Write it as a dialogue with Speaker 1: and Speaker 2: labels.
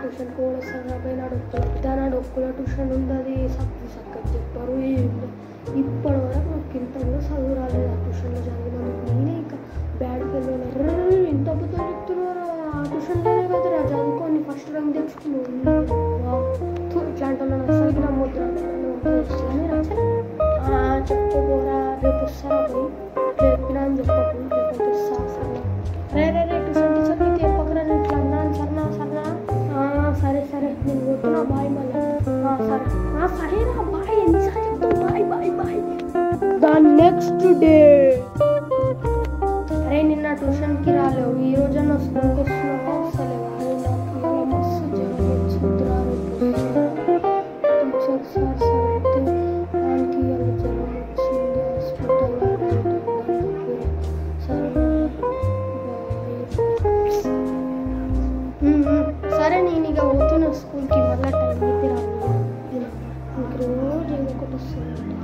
Speaker 1: Tuition కూడా వస్తాను పోయినాడు దానాడు ఒక్కలో ట్యూషన్ ఉంది సక్కు సక్కని చెప్పారు ఏం లేదు. ఇప్పటి వరకు నాకు ఇంత కూడా చదువు రాలేదు ఆ ట్యూషన్లో చదివినందుకు నేనే ఇంకా బ్యాడ్కి వెళ్ళాను ఇంత అబద్ధం చెప్తున్నారు ఆ ట్యూషన్లోనే కదరా చదువుకొని ఫస్ట్ ర్యాంక్ తెచ్చుకున్నాను ఇట్లాంటి వాళ్ళని అసలుకి నమ్మొద్దు చెప్పుకోరా రేపు వస్తారా పోయి చెప్పినా అని చెప్పకు రేపు వస్తా సరే రే రే రే ట్యూషన్ టీచర్ నీకు చెప్పకరా నేను ఇట్లా అన్నాను సరేనా సరేనా ఆ, సరే సరే నేను పోతున్నా బాయ్ మళ్ళీ ఆ, సరే ఆ, సరేరా బాయ్ ఎన్నిసార్లు చెప్తావు bye bye bye the next day అరే నిన్న ట్యూషన్కి రాలేవు ఈ రోజన్నా స్కూల్కి వస్తున్నావా వస్తలేవా అరే నాకు ఇవాళ మస్తు జ్వరం వచ్చిందిరా టీచర్ సార్ సార్ అయితే ఆంటీ ఇవాళ జ్వరం వచ్చింది హాస్పిటల్లో సరే ఉమ్, ఉమ్. సరే నేను ఇక పోతున్నా స్కూల్కి మళ్ళీ టైం అయితే రాదు ఇంక రోజు ఏదో ఒకటి వస్తుంది